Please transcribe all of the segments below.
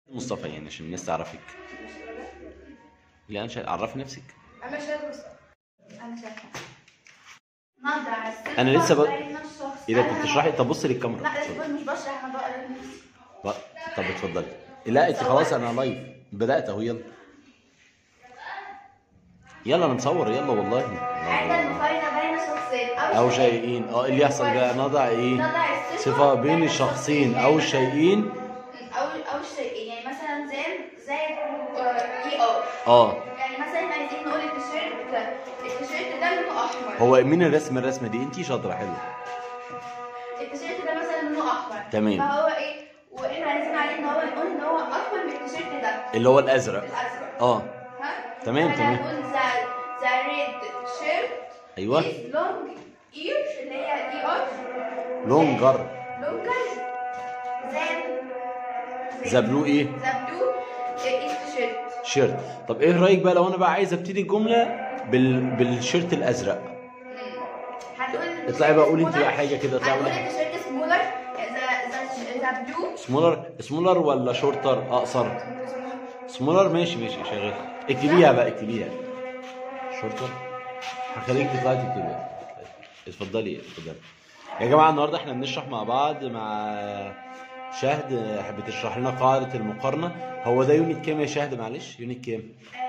مصطفى يعني عشان الناس تعرفك لا انا شا... عرفي نفسك انا شايف مصطفى انا شايفه نضع الصفة أنا لسه ب- بين الشخص اذا أنا- كنت تشرحي طب بصي للكاميرا لا اتفضلي. لسه مش بشرح انا بقرا لنفسي ب- طب اتفضلي لا انت خلاص انا لايف بدات اهو يلا يلا انا مصور يلا والله عند المقارنة بين شخصين او شيئين اه اللي يحصل بقى نضع ايه نضع الصفة صفه بين الشخصين او شيئين او او شيئين يعني مثلا زي زي اي ار اه يعني مثلا احنا عايزين نقول التيشيرت التيشيرت ده لونه احمر هو مين الرسم الرسمه دي انت شاطره حلو التيشيرت ده مثلا لونه احمر تمام. فهو ايه واحنا عايزين عليه ان هو نقول ان هو اطول من التيشيرت ده اللي هو الازرق الازرق اه ها تمام، فاحنا تمام. هنقول ذا ذا ريد شيرت ايوه is long ears اللي هي اي ار لونجر longer than ذا بلو ايه ذا بلو التيشيرت شيرت طب ايه رايك بقى لو انا بقى عايز ابتدي الجمله بال... بالشيرت الازرق هنقول اطلعي بقى قولي انت بقى حاجه كده اطلعي هنقول قولي التيشيرت سمولر ذا ذا ذا بلو سمولر سمولر ولا شورتر اقصر سمولر ماشي ماشي شغال اكتبيها بقى اكتبيها شورتر هخليك تطلعي تكتبيها اتفضلي اتفضلي يا جماعه النهارده احنا بنشرح مع بعض مع شهد بتشرح لنا قاعده المقارنه هو ده يونت كام يا شهد معلش يونت كام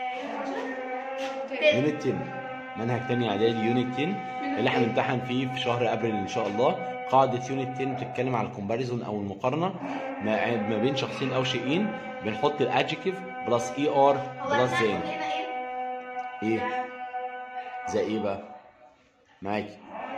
يونت 10 منهج تاني اعدادي يونت 10 اللي احنا هنمتحن فيه في شهر ابريل ان شاء الله قاعده يونت 10 بتتكلم على الكومباريزون او المقارنه ما ما بين شخصين او شيئين بنحط الادجكتيف بلس اي ار هو بلس احنا زين هنا ايه؟ ايه زي ايه بقى معاكي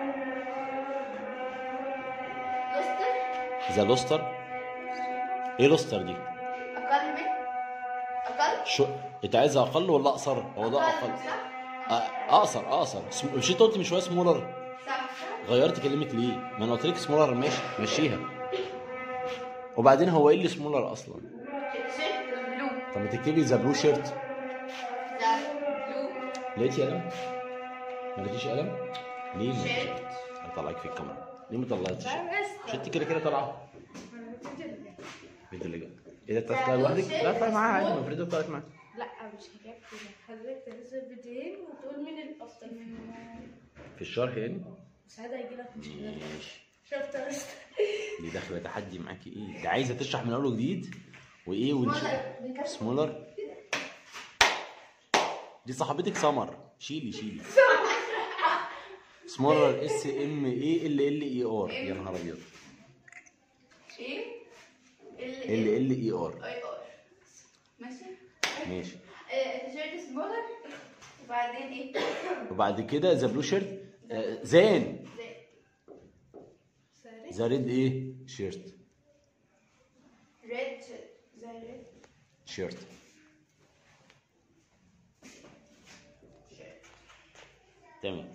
لوستر ذا لوستر ايه لوستر دي اقل من اقل شو انت عايزها اقل ولا اقصر هو ده اقل صح؟ أ- اقصر اقصر سم- مش انت قلت من شويه سمولر صح غيرت كلمة ليه؟ ما انا قلت لك سمولر ماشي مشيها. وبعدين هو ايه اللي سمولر اصلا؟ التيشيرت البلو طب ما تكتبي ذا بلو شيرت ذا بلو لقيتي قلم؟ ما لقيتيش قلم؟ ليه ما شيرت هطلعك في الكاميرا ليه ما طلعتش؟ بس مش انت كده كده طالعه بنت اللي جاي ايه ده انت ذا هتطلعي بلو لوحدك؟ شيرت لا اطلعي معاها عادي اسمه- المفروض تطلعي معاها لا مش هجيب كده حضرتك تنزل فيديوهين وتقول مين الافضل فيهم في الشرح يعني؟ ساعتها هيجي لك مش كده ماشي شفت بس دي داخله تحدي معاكي ايه؟ ده عايزه تشرح من اول وجديد وايه ونش... سمولر. سمولر دي صاحبتك سمر شيلي شيلي سمولر اس ام اي ال ال اي ار يا نهار ابيض ايه؟ ال ال اي ار اي ار ماشي ماشي آه، التيشيرت سمولر وبعدين ايه؟ وبعد كده ذا بلو شيرت زين زي ساري ذا ريد ايه شيرت ريد زي ريد شيرت تمام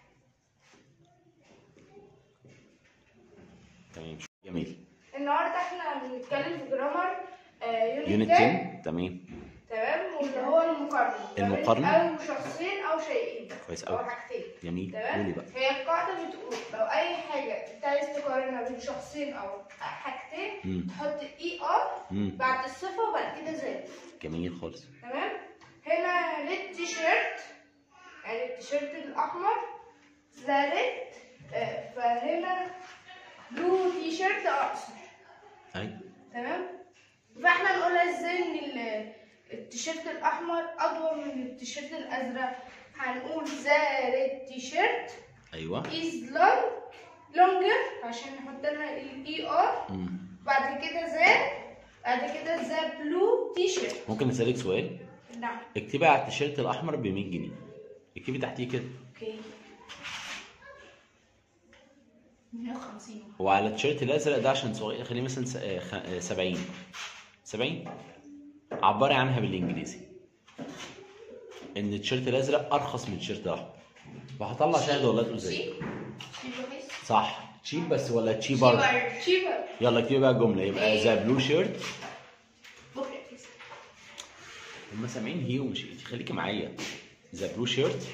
تمام جميل النهارده احنا بنتكلم في جرامر يونت 10 تمام تمام واللي هو المقارنه ما بين المقارنة؟ او شخصين او شيئين كويس او أوي. حاجتين جميل تمام قولي بقى هي القاعده بتقول لو اي حاجه انت عايز تقارنها بين شخصين او حاجتين مم. تحط اي ار مم. بعد الصفه وبعد كده زائد جميل خالص تمام هنا ريد تي شيرت يعني التيشيرت الاحمر ذا ريد آه، فهنا بلو تي شيرت اقصر ايوه تمام فاحنا نقولها ازاي ان ال- التيشيرت الاحمر اطول من التيشيرت الازرق هنقول ذا ريد تي شيرت ايوه از لونج لونجر عشان نحط لها الاي ار مم. بعد كده ذا بعد كده ذا بلو تي شيرت ممكن اسالك سؤال نعم اكتبي على التيشيرت الاحمر ب 100 جنيه اكتبي تحتيه كده اوكي 150 وعلى التيشيرت الازرق ده عشان صغير خليه مثلا س- آه، خ- آه، 70 70 عبري عنها بالانجليزي ان التيشيرت الازرق ارخص من التيشيرت الاحمر وهطلع شاهد ولا تقول زي شيب شيب رخيص صح تشيب بس ولا تشيبر شيبر شيبر يلا اكتبي بقى الجمله يبقى ذا بلو شيرت بكره هم سامعين هي ومش انت خليكي معايا ذا بلو شيرت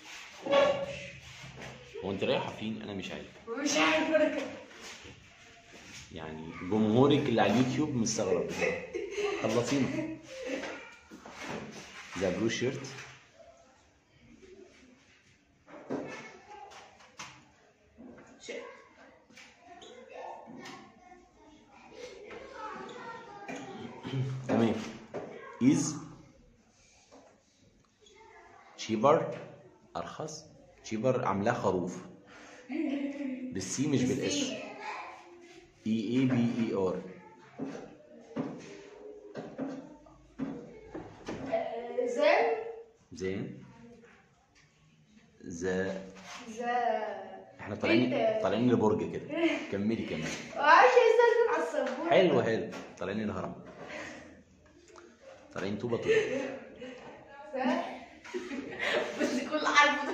هو انت رايحه فين انا مش عارف مش عارف انا كده يعني جمهورك اللي على اليوتيوب مستغرب خلصينا ذا بلو شيرت شيرت تمام is cheaper ارخص cheaper عاملاه خروف بالسي مش بالاس اي اي بي اي ار زين زين ذا ذا احنا طالعين بنت. طالعين لبرج كده كملي كملي عايش يستخدم على السبورة حلو حلو طالعين الهرم طالعين طوبه طوبه بس كل عارفه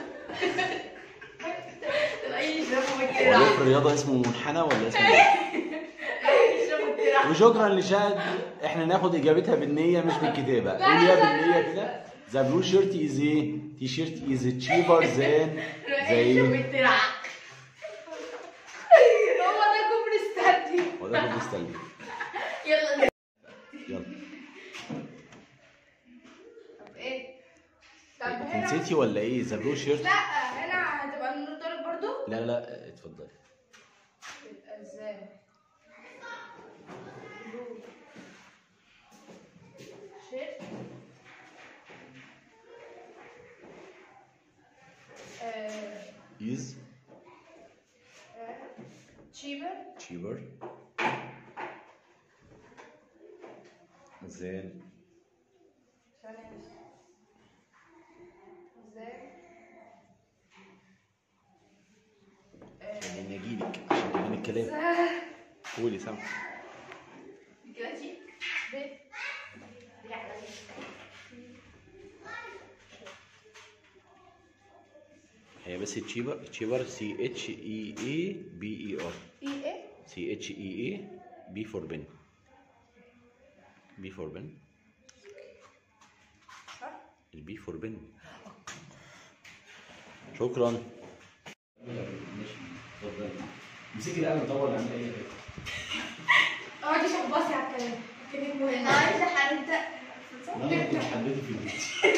تلاقيه يشربوا هو بالكرع ليه في الرياضه اسمه منحنى ولا اسمه ايه؟ يشربوا بالكرع وشكرا لشاد احنا ناخد اجابتها بالنيه مش بالكتابه قول يا بالنيه كده ذا بلو شيرت از ايه تي شيرت از تشيبر ذان تلاقيه يشربوا زي بالكرع هو ده كوبري ستانلي هو ده كوبري ستانلي يلا يلا طب ايه طب انت هنا نسيتي ولا ايه ذا بلو شيرت لا هنا هتبقى النور ضارب برضو لا لا اتفضلي يبقى ازاي بلو شيرت آه، از آه، تشيبر تشيبر زين ثانية بس ازاي يعني اجيلك عشان تبين الكلام ازاي قولي سامع دلوقتي ب يعني هي بس تشيبر تشيبر سي اتش اي اي بي اي ار اي ايه سي اتش اي اي بي فور بن بي فور بن صح البي فور بن شكرا مسكي القلم طول عن اي اقعدي شبصي على الكلام كلمة انا مهمة عايزه هنبدا انا كنت حبيته في البيت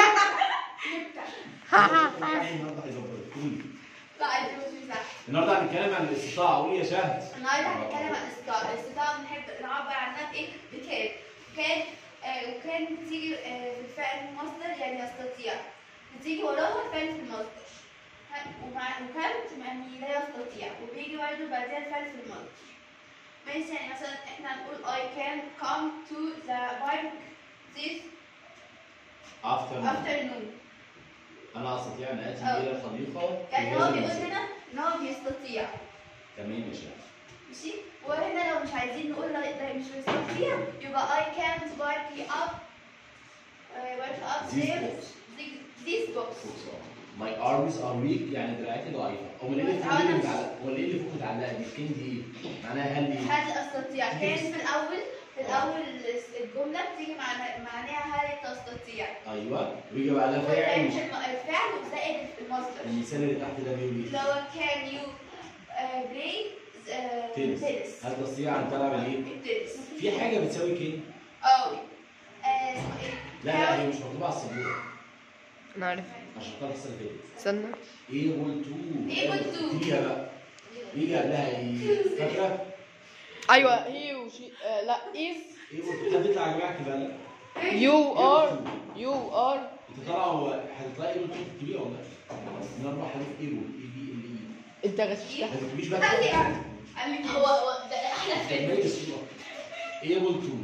لا عايزه مش صح النهارده هنتكلم عن الاستطاعه قولي يا شهد النهارده هنتكلم عن الاستطاعة، الاستطاعة بنحب نعبر عنها بإيه؟ بكان، كان آه وكان بتيجي آه في الفعل المصدر يعني يستطيع، بتيجي وراها الفعل في المصدر، ها، ومع وكان يعني لا يستطيع، وبيجي برضه بعدها الفعل في المصدر. ماشي يعني مثلا احنا هنقول I can come to the park this afternoon. انا استطيع ان اتي أه. الى الحديقه يعني هو بيقول هنا إن هو بيستطيع. تمام يا شهد ماشي وهنا لو مش عايزين نقول لا ده مش مستطيع يبقى I can't bark up uh, bark up These there books. These- these books My arms are weak يعني دراعاتي ضعيفة. هو اللي اللي فوق اللي متعلق هو اللي اللي فوق متعلقة دي كان دي ايه؟ معناها هل دي هل استطيع كان في الاول في الاول الجمله بتيجي معناها معناها هل تستطيع ايوه ويجي بعدها مش فاعل الم- الفعل وزائد المصدر المثال اللي تحت ده بيقول ايه؟ لو can you uh, play uh, تنس tennis هل تستطيع ان تلعب الايه؟ التنس في حاجة بتساوي كده؟ اه آه، اسمه ايه؟ لا لا هي مش مكتوبة على السبورة انا عارف عشان تعرف السنة اللي فاتت. استنى able to Able to. فيها بقى يجي قبلها ايه؟ فاكرة؟ ايوه هي وشي آه لا از able to حد يطلع يا جماعة كده لا يو ار يو ار انت طالعة هو هتطلعي able to تكتبيها ولا لا؟ من اربع حروف able اي بي ال اي انت غششتها ما تكتبيش بقى قال لي كده. قال لي هو هو ده احلى فيلم كملي الصورة able to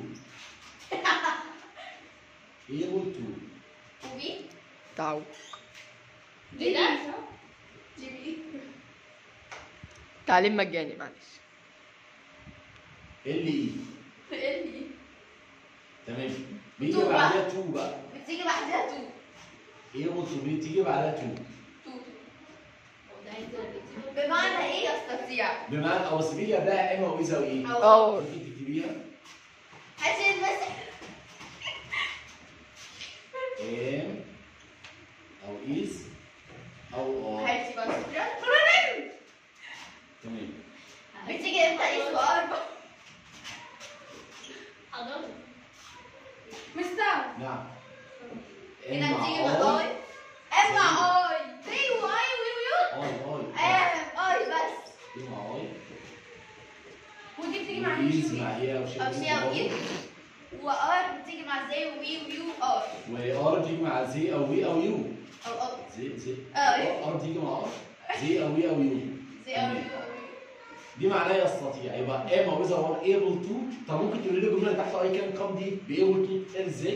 able to وبي تعو ايه ده؟ جيبي تعليم مجاني معلش ال اي ايه اللي تمام بيجي تو بعدها تو بقى بتيجي بعدها تو able to بتيجي بعدها تو تو بمعنى ايه يستطيع؟ بمعنى او بس بيجي قبلها اما واذا وايه أو- اه ممكن تكتبيها عشان بس ام او از او ار هاتي بقى شكرا تمام بتيجي امتى ايه سؤال نعم هنا إما بتيجي آي. مع اي ام مع اي زي واي ويو اي اي ام اي بس دي مع اي ودي بتيجي مع ايز مين مع هي او شيء او سي او اي وار بتيجي مع زي وي ويو ار وار تيجي مع زي او وي او يو او او زي زي اه ايه ار تيجي مع ار زي او وي او يو زي او يو دي معناها يستطيع يبقى ام او اذا هو able to طب ممكن تقولي لي الجمله اللي تحت اي كان كام دي ب able to تتقال ازاي؟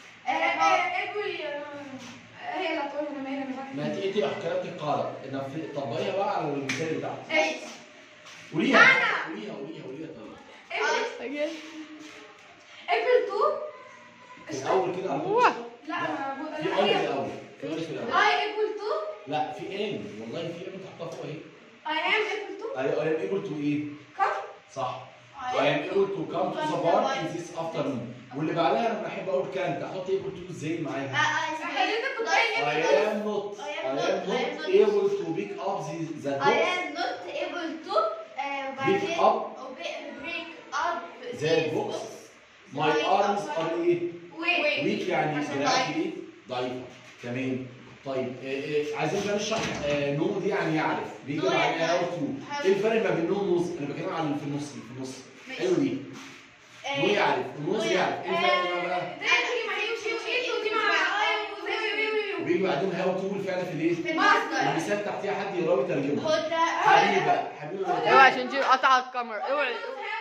هي اللي هتقول لنا ما هي اللي ما مذاكرة. انت انت حكيت القاعده ان في طبقيها بقى على المثال بتاعك ايش؟ قوليها قوليها قوليها قوليها طيب Again. ابل 2 في الاول كده على طول واه. لا ما هو ده في اللي اي في هي الاول في اي في الاول اي ابل 2 لا في ام والله في ام تحطها فوق اهي اي ام ابل 2 I am able to ايه؟ كم؟ صح I am able to come to the bar in this afternoon واللي بعدها انا بحب اقول كانت احط able to ازاي معاها حضرتك كنت I قايل am not I I am am not- I am not not- able to pick up the the I box am not able to uh, وبعدين Pick up. break up the box my arms are ايه؟ wait weak يعني عشان دراعتي ضعيف. ايه؟ ضعيفة تمام طيب إيه إيه عايزين بقى نشرح آه، نو دي يعني يعرف بيجي No مع يعني هاو تو how ايه الفرق ما بين نو ونص؟ انا بتكلم عن اللي في النص اللي في النص ماشي. حلو دي آه، نو يعرف ونص نو يعرف ايه الفرق بقى؟ دي بتيجي مع هي وشي وشي ودي مع اي وزي وي وي وي وبيجي بعدين هاو تو الفعل في الايه؟ في المصدر المثال تحتيها حد يقرا يترجمه هو ده حبيبي بقى حبيبي اوعى بقى عشان تجيب قطع الكاميرا اوعى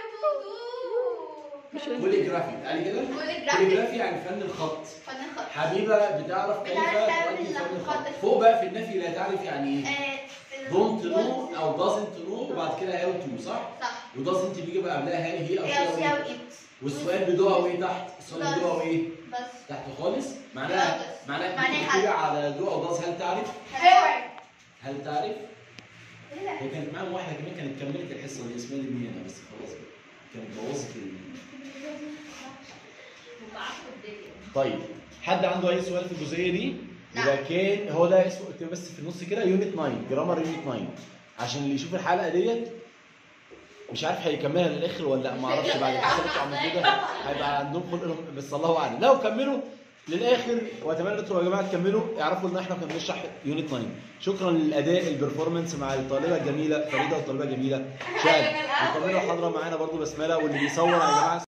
مش كوليجرافي قال كده؟ كوليجرافي. كوليجرافي يعني فن الخط فن الخط حبيبه بتعرف كيف بتعرف تعمل تؤدي فن الخط الخط. فوق بقى في النفي لا تعرف يعني ايه؟ آه، دونت نو او دازنت نو وبعد كده هاو تو صح؟ صح ودازنت بيجي بقى قبلها هل هي او يا شيء سي أو او إيه؟ ايت والسؤال بدوها وايه تحت؟ السؤال Does. بدوها وايه؟ بس تحت خالص معناها Does. معناها معناها ممكن هل. تيجي على دو او داز هل تعرف؟ اوعي هل تعرف؟ هي كانت معاهم واحده كمان كانت كملت الحصه دي اسمها دي مين انا بس خلاص بقى كانت بوظت ال... طيب حد عنده اي سؤال في الجزئيه دي؟ لا. يبقى كان هو ده اسمه اكتب بس في النص كده يونت 9 جرامر يونت 9 عشان اللي يشوف الحلقه ديت مش عارف هيكملها للاخر ولا لا ما اعرفش بعد الحصه عمل كده هيبقى عندهم خلق لهم بس الله اعلم لو كملوا للاخر واتمنى انتوا يا جماعه تكملوا اعرفوا ان احنا كنا بنشرح يونت 9 شكرا للاداء البرفورمانس مع الطالبه الجميله فريده والطالبه الجميله شاد وكمان حاضره معانا برضو بسمله واللي بيصور يا جماعه